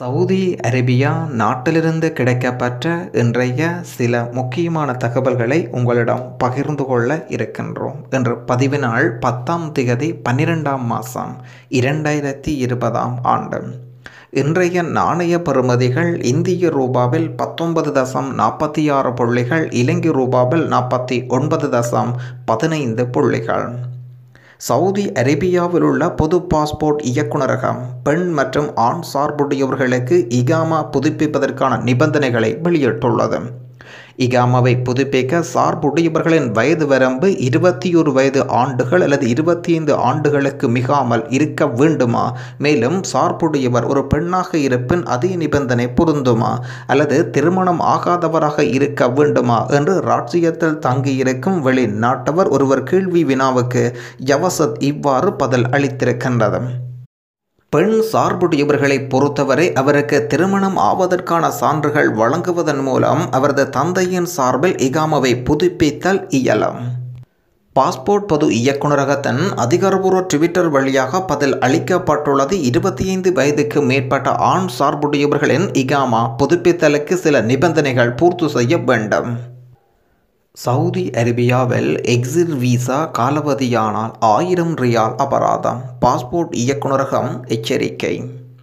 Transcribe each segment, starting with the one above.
Saudi Arabia நாட்டிலிருந்து கிடைக்கப்பெற்ற இன்றைய சில முக்கியமான தகவல்களை உங்களிடம் பகிர்ந்து கொள்ள இருக்கின்றோம் இன்று பதிவு நாள் பத்தாம் திகதி பன்னிரெண்டாம் மாதம் இரண்டாயிரத்தி இருபதாம் ஆண்டு இன்றைய நாணய பெறுமதிகள் இந்திய ரூபாவில் பத்தொன்பது தசம் நாற்பத்தி ஆறு புள்ளிகள் இலங்கை ரூபாவில் நாற்பத்தி ஒன்பது தசம் பதினைந்து புள்ளிகள் சவுதி அரேபியாவில் உள்ள பொது பாஸ்போர்ட் இயக்குநரகம் பெண் மற்றும் ஆண் சார்புடையவர்களுக்கு இகாமா புதுப்பிப்பதற்கான நிபந்தனைகளை வெளியிட்டுள்ளது இகாமாவை புதுப்பிக்க சார்புடையவர்களின் வயது வரம்பு இருபத்தி ஒரு வயது ஆண்டுகள் அல்லது இருபத்தி ஐந்து ஆண்டுகளுக்கு மிகாமல் இருக்க வேண்டுமா மேலும் சார்புடையவர் ஒரு பெண்ணாக இருப்பின் அதே நிபந்தனை பொருந்துமா அல்லது திருமணம் ஆகாதவராக இருக்க வேண்டுமா என்று ராஜ்ஜியத்தில் தங்கியிருக்கும் வெளிநாட்டவர் ஒருவர் கேள்வி வினாவுக்கு யவசத் இவ்வாறு பதில் அளித்திருக்கின்றது பெண் சார்புடையவர்களை பொறுத்தவரை அவருக்கு திருமணம் ஆவதற்கான சான்றுகள் வழங்குவதன் மூலம் அவரது தந்தையின் சார்பில் இகாமாவை புதுப்பித்தல் இயலும் பாஸ்போர்ட் பொது இயக்குநரகத்தின் அதிகாரபூர்வ ட்விட்டர் வழியாக பதில் அளிக்கப்பட்டுள்ளது இருபத்தி ஐந்து வயதுக்கு மேற்பட்ட ஆண் சார்புடையவர்களின் இகாமா புதுப்பித்தலுக்கு சில நிபந்தனைகள் பூர்த்தி செய்ய வேண்டும் சவுதி அரேபியாவில் எக்ஸிட் விசா காலாவதியானால் ஆயிரம் ரியால் அபராதம் பாஸ்போர்ட் இயக்குநரகம் எச்சரிக்கை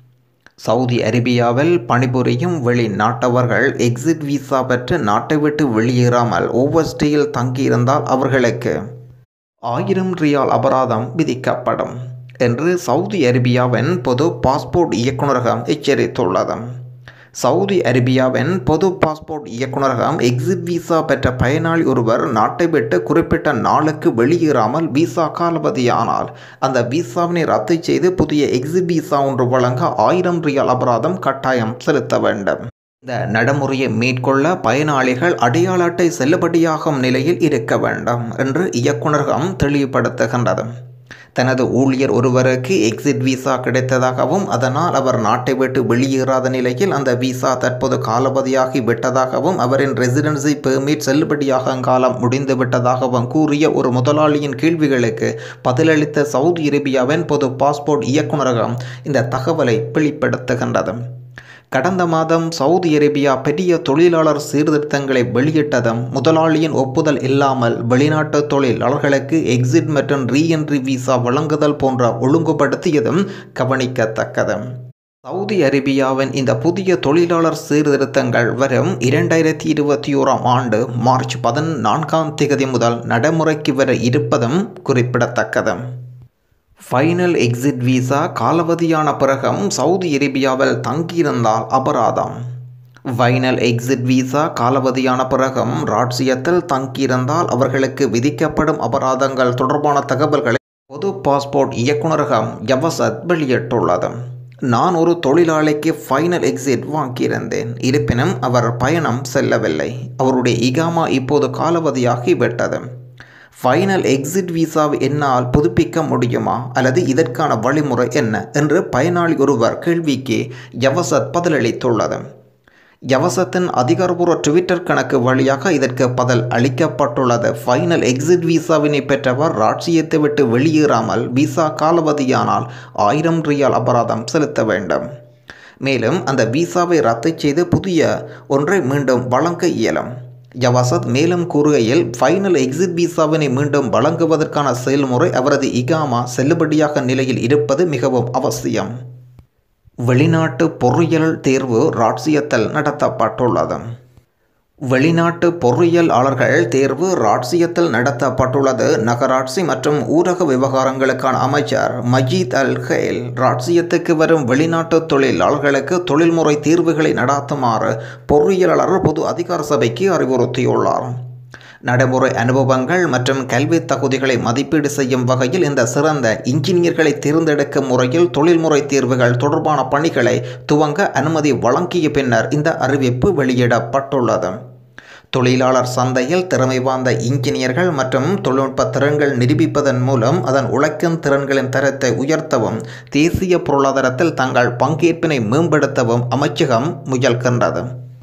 சவுதி அரேபியாவில் பணிபுரியும் வெளிநாட்டவர்கள் எக்ஸிட் விசா பெற்று நாட்டை விட்டு வெளியேறாமல் ஓவர்ஸ்டேயில் தங்கியிருந்தால் அவர்களுக்கு ஆயிரம் ரியால் அபராதம் விதிக்கப்படும் என்று சவுதி அரேபியாவின் பொது பாஸ்போர்ட் இயக்குநரகம் எச்சரித்துள்ளது சவுதி அரேபியாவின் பொது பாஸ்போர்ட் இயக்குநரகம் எக்ஸிட் விசா பெற்ற பயனாளி ஒருவர் நாட்டை விட்டு குறிப்பிட்ட நாளுக்கு வெளியேறாமல் விசா காலாவதியானால் அந்த விசாவினை ரத்து செய்து புதிய எக்ஸிட் விசா ஒன்று வழங்க ஆயிரம் ரியால் அபராதம் கட்டாயம் செலுத்த வேண்டும் இந்த நடைமுறையை மேற்கொள்ள பயனாளிகள் அடையாள அட்டை செல்லுபடியாகும் நிலையில் இருக்க வேண்டும் என்று இயக்குநரகம் தெளிவுபடுத்துகின்றது தனது ஊழியர் ஒருவருக்கு எக்ஸிட் விசா கிடைத்ததாகவும் அதனால் அவர் நாட்டை விட்டு வெளியேறாத நிலையில் அந்த விசா தற்போது காலபதியாகி விட்டதாகவும் அவரின் ரெசிடென்சி பெர்மிட் செல்லுபடியாகும் காலம் முடிந்து விட்டதாகவும் கூறிய ஒரு முதலாளியின் கேள்விகளுக்கு பதிலளித்த சவுதி அரேபியாவின் பொது பாஸ்போர்ட் இயக்குநரகம் இந்த தகவலை வெளிப்படுத்துகின்றது கடந்த மாதம் சவுதி அரேபியா பெரிய தொழிலாளர் சீர்திருத்தங்களை வெளியிட்டதும் முதலாளியின் ஒப்புதல் இல்லாமல் வெளிநாட்டு தொழிலாளர்களுக்கு எக்ஸிட் மற்றும் ரீஎன்ட்ரி விசா வழங்குதல் போன்ற ஒழுங்குபடுத்தியதும் கவனிக்கத்தக்கது சவுதி அரேபியாவின் இந்த புதிய தொழிலாளர் சீர்திருத்தங்கள் வரும் இரண்டாயிரத்தி இருபத்தி ஓராம் ஆண்டு மார்ச் பதினான்காம் தேதி முதல் நடைமுறைக்கு வர இருப்பதும் குறிப்பிடத்தக்கது ஃபைனல் எக்ஸிட் விசா காலாவதியான பிறகும் சவுதி அரேபியாவில் தங்கியிருந்தால் அபராதம் ஃபைனல் எக்ஸிட் விசா காலாவதியான பிறகும் ராட்சியத்தில் தங்கியிருந்தால் அவர்களுக்கு விதிக்கப்படும் அபராதங்கள் தொடர்பான தகவல்களை பொது பாஸ்போர்ட் இயக்குநரகம் யவசத் வெளியிட்டுள்ளது நான் ஒரு தொழிலாளிக்கு ஃபைனல் எக்ஸிட் வாங்கியிருந்தேன் இருப்பினும் அவர் பயணம் செல்லவில்லை அவருடைய இகாமா இப்போது காலாவதியாகி விட்டது ஃபைனல் எக்ஸிட் விசாவை என்னால் புதுப்பிக்க முடியுமா அல்லது இதற்கான வழிமுறை என்ன என்று பயனாளி ஒருவர் கேள்விக்கு யவசத் பதிலளித்துள்ளது யவசத்தின் அதிகாரபூர்வ ட்விட்டர் கணக்கு வழியாக இதற்கு பதில் அளிக்கப்பட்டுள்ளது ஃபைனல் எக்ஸிட் விசாவினை பெற்றவர் ராட்சியத்தை விட்டு வெளியேறாமல் விசா காலாவதியானால் ஆயிரம் ரியால் அபராதம் செலுத்த வேண்டும் மேலும் அந்த விசாவை ரத்து செய்து புதிய ஒன்றை மீண்டும் வழங்க இயலும் யவசத் மேலும் கூறுகையில் ஃபைனல் எக்ஸிட் விசாவினை மீண்டும் வழங்குவதற்கான செயல்முறை அவரது இகாமா செல்லுபடியாக நிலையில் இருப்பது மிகவும் அவசியம் வெளிநாட்டு பொறியியல் தேர்வு ராட்சியத்தில் நடத்தப்பட்டுள்ளது வெளிநாட்டு பொறியியலாளர்கள் தேர்வு ராட்சியத்தில் நடத்தப்பட்டுள்ளது நகராட்சி மற்றும் ஊரக விவகாரங்களுக்கான அமைச்சர் மஜீத் அல் ஹேல் ராட்சியத்துக்கு வரும் வெளிநாட்டு தொழிலாளர்களுக்கு தொழில்முறை தீர்வுகளை நடாத்துமாறு பொறியியலாளர் பொது அதிகார சபைக்கு அறிவுறுத்தியுள்ளார் நடைமுறை அனுபவங்கள் மற்றும் கல்வி தகுதிகளை மதிப்பீடு செய்யும் வகையில் இந்த சிறந்த இன்ஜினியர்களை தேர்ந்தெடுக்கும் முறையில் தொழில்முறை தேர்வுகள் தொடர்பான பணிகளை துவங்க அனுமதி வழங்கிய பின்னர் இந்த அறிவிப்பு வெளியிடப்பட்டுள்ளது தொழிலாளர் சந்தையில் திறமை வாய்ந்த இன்ஜினியர்கள் மற்றும் தொழில்நுட்ப திறன்கள் நிரூபிப்பதன் மூலம் அதன் உழைக்கும் திறன்களின் தரத்தை உயர்த்தவும் தேசிய பொருளாதாரத்தில் தங்கள் பங்கேற்பினை மேம்படுத்தவும் அமைச்சகம் முயல்கின்றது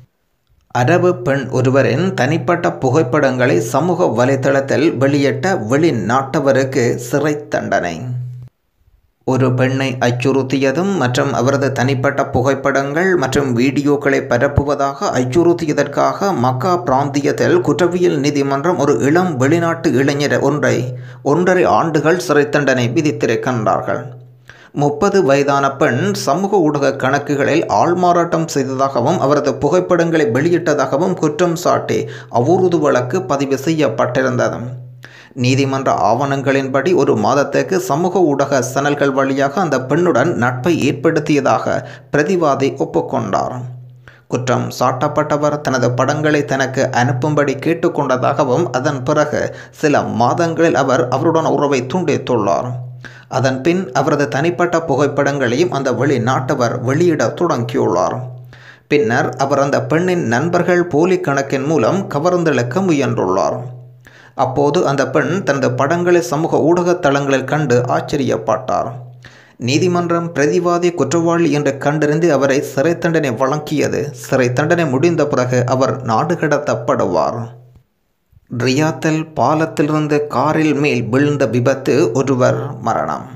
அரபு பெண் ஒருவரின் தனிப்பட்ட புகைப்படங்களை சமூக வலைதளத்தில் வெளியிட்ட வெளிநாட்டவருக்கு சிறை தண்டனை ஒரு பெண்ணை அச்சுறுத்தியதும் மற்றும் அவரது தனிப்பட்ட புகைப்படங்கள் மற்றும் வீடியோக்களை பரப்புவதாக அச்சுறுத்தியதற்காக மக்கா பிராந்தியத்தில் குற்றவியல் நீதிமன்றம் ஒரு இளம் வெளிநாட்டு இளைஞர் ஒன்றை ஒன்றரை ஆண்டுகள் சிறை தண்டனை விதித்திருக்கின்றார்கள் முப்பது வயதான பெண் சமூக ஊடக கணக்குகளில் ஆள்மாறாட்டம் செய்ததாகவும் அவரது புகைப்படங்களை வெளியிட்டதாகவும் குற்றம் சாட்டி அவூறுது வழக்கு பதிவு செய்யப்பட்டிருந்தது நீதிமன்ற ஆவணங்களின்படி ஒரு மாதத்துக்கு சமூக ஊடக சேனல்கள் வழியாக அந்த பெண்ணுடன் நட்பை ஏற்படுத்தியதாக பிரதிவாதி ஒப்புக்கொண்டார் குற்றம் சாட்டப்பட்டவர் தனது படங்களை தனக்கு அனுப்பும்படி கேட்டுக்கொண்டதாகவும் அதன் பிறகு சில மாதங்களில் அவர் அவருடன் உறவை துண்டித்துள்ளார் அதன் பின் அவரது தனிப்பட்ட புகைப்படங்களையும் அந்த வெளிநாட்டவர் வெளியிட தொடங்கியுள்ளார் பின்னர் அவர் அந்த பெண்ணின் நண்பர்கள் போலி கணக்கின் மூலம் கவர்ந்தெழுக்க முயன்றுள்ளார் அப்போது அந்த பெண் தனது படங்களை சமூக ஊடக தளங்களில் கண்டு ஆச்சரியப்பட்டார் நீதிமன்றம் பிரதிவாதி குற்றவாளி என்று கண்டறிந்து அவரை சிறை தண்டனை வழங்கியது சிறை தண்டனை முடிந்த பிறகு அவர் நாடு கடத்தப்படுவார் ரியாத்தில் பாலத்திலிருந்து காரில் மேல் விழுந்த விபத்து ஒருவர் மரணம்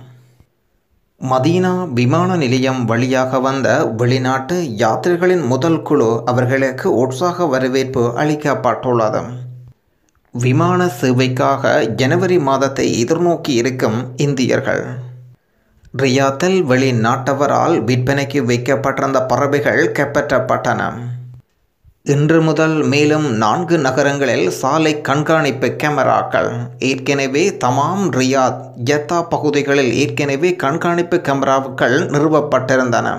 மதீனா விமான நிலையம் வழியாக வந்த வெளிநாட்டு யாத்திரைகளின் முதல் குழு அவர்களுக்கு உற்சாக வரவேற்பு அளிக்கப்பட்டுள்ளது விமான சேவைக்காக ஜனவரி மாதத்தை எதிர்நோக்கி இருக்கும் இந்தியர்கள் ரியாத்தில் வெளிநாட்டவரால் விற்பனைக்கு வைக்கப்பட்டிருந்த பறவைகள் கைப்பற்றப்பட்டன இன்று முதல் மேலும் நான்கு நகரங்களில் சாலை கண்காணிப்பு கேமராக்கள் ஏற்கனவே தமாம் ரியாத் ஜத்தா பகுதிகளில் ஏற்கனவே கண்காணிப்பு கேமராக்கள் நிறுவப்பட்டிருந்தன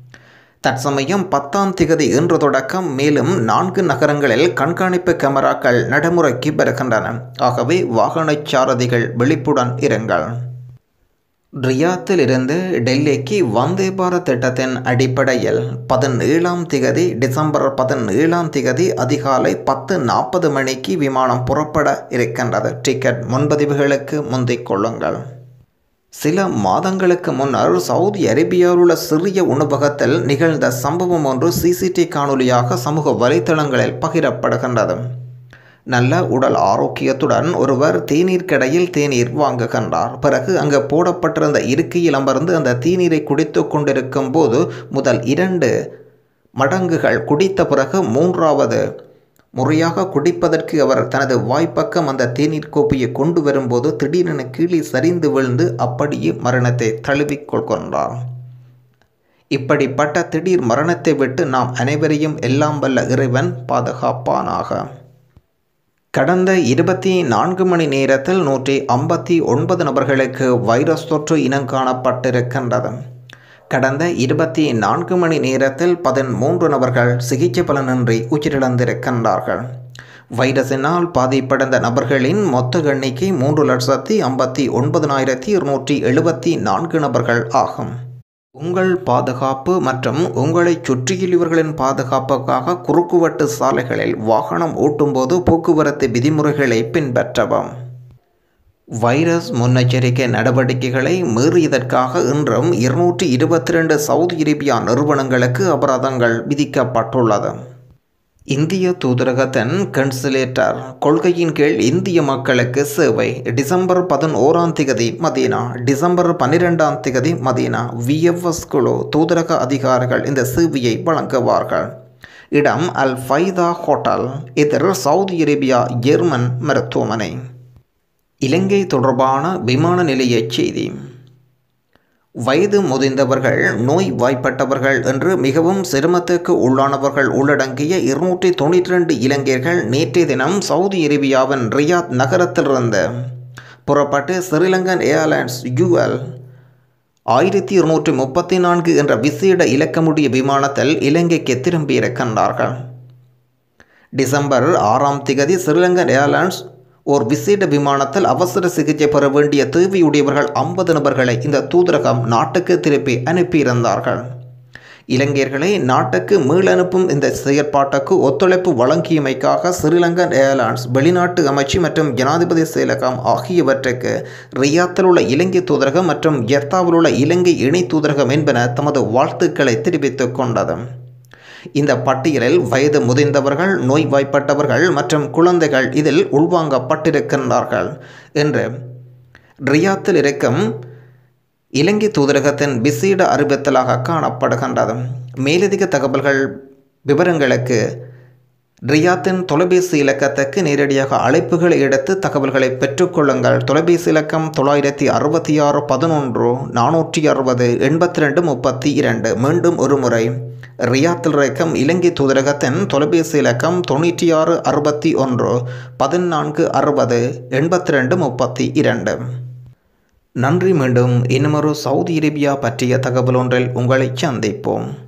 தற்சமயம் பத்தாம் திகதி இன்று தொடக்கம் மேலும் நான்கு நகரங்களில் கண்காணிப்பு கேமராக்கள் நடைமுறைக்கு வருகின்றன ஆகவே வாகனச் சாரதிகள் விழிப்புடன் இருங்கள் ரியாத்தில் இருந்து டெல்லிக்கு வந்தே பாரத் திட்டத்தின் அடிப்படையில் பதினேழாம் திகதி டிசம்பர் பதினேழாம் திகதி அதிகாலை பத்து நாற்பது மணிக்கு விமானம் புறப்பட இருக்கின்றது டிக்கெட் முன்பதிவுகளுக்கு முந்திக் கொள்ளுங்கள் சில மாதங்களுக்கு முன்னர் சவுதி அரேபியாவில் உள்ள சிறிய உணவகத்தில் நிகழ்ந்த சம்பவம் ஒன்று சிசிடி காணொலியாக சமூக வலைத்தளங்களில் பகிரப்படுகின்றது நல்ல உடல் ஆரோக்கியத்துடன் ஒருவர் தேநீர் கடையில் தேநீர் வாங்குகின்றார் பிறகு அங்கு போடப்பட்டிருந்த இருக்கையில் அமர்ந்து அந்த தேநீரை குடித்து கொண்டிருக்கும் போது முதல் இரண்டு மடங்குகள் குடித்த பிறகு மூன்றாவது முறையாக குடிப்பதற்கு அவர் தனது வாய்ப்பக்கம் அந்த தேநீர் கோப்பையை கொண்டு வரும்போது திடீரென கீழே சரிந்து விழுந்து அப்படியே மரணத்தை தழுவிக் கொள்கின்றார் இப்படிப்பட்ட திடீர் மரணத்தை விட்டு நாம் அனைவரையும் எல்லாம் வல்ல இறைவன் பாதுகாப்பானாக கடந்த இருபத்தி நான்கு மணி நேரத்தில் நூற்றி ஐம்பத்தி ஒன்பது நபர்களுக்கு வைரஸ் தொற்று இனம் காணப்பட்டிருக்கின்றது கடந்த இருபத்தி நான்கு மணி நேரத்தில் பதிமூன்று நபர்கள் சிகிச்சை பலனின்றி உயிரிழந்திருக்கின்றார்கள் வைரஸினால் பாதிப்படைந்த நபர்களின் மொத்த எண்ணிக்கை மூன்று லட்சத்தி ஐம்பத்தி ஒன்பதினாயிரத்தி இருநூற்றி எழுபத்தி நான்கு நபர்கள் ஆகும் உங்கள் பாதுகாப்பு மற்றும் உங்களைச் சுற்றியுள்ளவர்களின் பாதுகாப்புக்காக குறுக்குவட்டு சாலைகளில் வாகனம் ஓட்டும்போது போக்குவரத்து விதிமுறைகளை பின்பற்றவும் வைரஸ் முன்னெச்சரிக்கை நடவடிக்கைகளை மீறியதற்காக இன்றும் இருநூற்றி இருபத்தி ரெண்டு சவுதி அரேபியா நிறுவனங்களுக்கு அபராதங்கள் விதிக்கப்பட்டுள்ளது இந்திய தூதரகத்தின் கன்சுலேட்டர் கொள்கையின் கீழ் இந்திய மக்களுக்கு சேவை டிசம்பர் பதினோராம் திகதி மதீனா டிசம்பர் பன்னிரெண்டாம் திகதி மதீனா விஎஃப்எஸ் குழு தூதரக அதிகாரிகள் இந்த சேவையை வழங்குவார்கள் இடம் அல் ஃபைதா ஹோட்டல் எதிர் சவுதி அரேபியா ஜெர்மன் மருத்துவமனை இலங்கை தொடர்பான விமான நிலைய செய்தி வயது முதிர்ந்தவர்கள் நோய் வாய்ப்பட்டவர்கள் என்று மிகவும் சிரமத்துக்கு உள்ளானவர்கள் உள்ளடங்கிய இருநூற்றி தொண்ணூற்றி ரெண்டு இலங்கையர்கள் நேற்றைய தினம் சவுதி அரேபியாவின் ரியாத் நகரத்திலிருந்து புறப்பட்டு ஸ்ரீலங்கன் ஏர்லைன்ஸ் யூஎல் ஆயிரத்தி இருநூற்றி முப்பத்தி நான்கு என்ற விசேட இலக்கமுடைய விமானத்தில் இலங்கைக்கு திரும்பியிருக்கின்றார்கள் டிசம்பர் ஆறாம் திகதி ஸ்ரீலங்கன் ஏர்லைன்ஸ் ஓர் விசேட விமானத்தில் அவசர சிகிச்சை பெற வேண்டிய தேவையுடையவர்கள் ஐம்பது நபர்களை இந்த தூதரகம் நாட்டுக்கு திருப்பி அனுப்பியிருந்தார்கள் இலங்கையர்களை நாட்டுக்கு மீளனுப்பும் இந்த செயற்பாட்டுக்கு ஒத்துழைப்பு வழங்கியமைக்காக ஸ்ரீலங்கன் ஏர்லைன்ஸ் வெளிநாட்டு அமைச்சு மற்றும் ஜனாதிபதி செயலகம் ஆகியவற்றுக்கு ரியாத்தில் உள்ள இலங்கை தூதரகம் மற்றும் ஜெர்தாவில் உள்ள இலங்கை இணை தூதரகம் என்பன தமது வாழ்த்துக்களை தெரிவித்துக் கொண்டது இந்த பட்டியலில் வயது முதிர்ந்தவர்கள் நோய்வாய்ப்பட்டவர்கள் மற்றும் குழந்தைகள் இதில் உள்வாங்கப்பட்டிருக்கின்றார்கள் என்று ரியாத்தில் இருக்கும் இலங்கை தூதரகத்தின் விசேட அறிவித்தலாக காணப்படுகின்றது மேலதிக தகவல்கள் விவரங்களுக்கு ரியாத்தின் தொலைபேசி இலக்கத்துக்கு நேரடியாக அழைப்புகளை எடுத்து தகவல்களை பெற்றுக்கொள்ளுங்கள் தொலைபேசி இலக்கம் தொள்ளாயிரத்தி அறுபத்தி ஆறு பதினொன்று நானூற்றி அறுபது எண்பத்தி ரெண்டு முப்பத்தி இரண்டு மீண்டும் ஒரு முறை ரியாத்தில் இருக்கும் இலங்கை தூதரகத்தின் தொலைபேசி இலக்கம் தொண்ணூற்றி ஆறு அறுபத்தி ஒன்று பதினான்கு அறுபது எண்பத்தி ரெண்டு முப்பத்தி இரண்டு நன்றி மீண்டும் இன்னுமொரு சவுதி அரேபியா பற்றிய தகவல் ஒன்றில் உங்களை சந்திப்போம்